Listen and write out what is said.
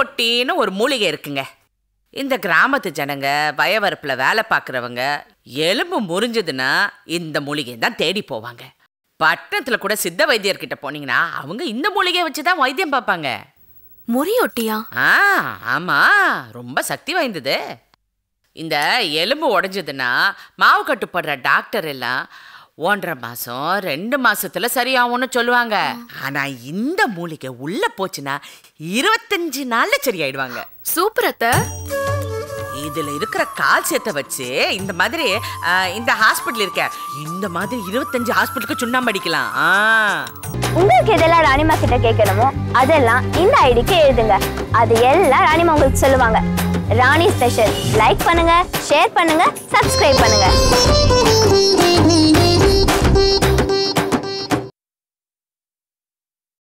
ஒட்டின்னு ஒரு மூலிகை இருக்குங்க இந்த கிராமத்து ஜனங்க வயவரப்பில் வேலை பார்க்குறவங்க எலும்பு முறிஞ்சதுன்னா இந்த மூலிகையை தான் தேடி போவாங்க பட்டணத்தில் கூட சித்த வைத்தியர்கிட்ட போனீங்கன்னா அவங்க இந்த மூலிகையை வச்சு தான் வைத்தியம் பார்ப்பாங்க முறியொட்டியா ஆ ஆமா ரொம்ப சக்தி வாய்ந்தது இந்த எலும்பு உடைஞ்சதுன்னா மாவு கட்டுப்படுற டாக்டர் எல்லாம் ஒன்றரை மாசம் ரெண்டு மாசத்துல சரியாகும்னு சொல்லுவாங்க ஆனா இந்த மூலிகை உள்ள போச்சுன்னா இருபத்தஞ்சு நாள்ல சரியாயிடுவாங்க சூப்பர் அத்தை இதுல இருக்கிற கால்சியத்தை வச்சு இந்த மாதிரி ஆ, இந்த ஹாஸ்பிட்டல் இருக்க இந்த மாதிரி இருபத்தஞ்சு ஹாஸ்பிட்டலுக்கு சுண்ணாம்பு அடிக்கலாம் ஆ உங்களுக்கு எதெல்லாம் ராணிமா கிட்ட கேட்கணுமோ அதெல்லாம் இந்த ஐடிக்கு எழுதுங்க அது எல்லாம் ராணிமா உங்களுக்கு சொல்லுவாங்க ராணி ஸ்பெஷல் லைக் பண்ணுங்க ஷேர் பண்ணுங்க சப்ஸ்கிரைப் பண்ணுங்க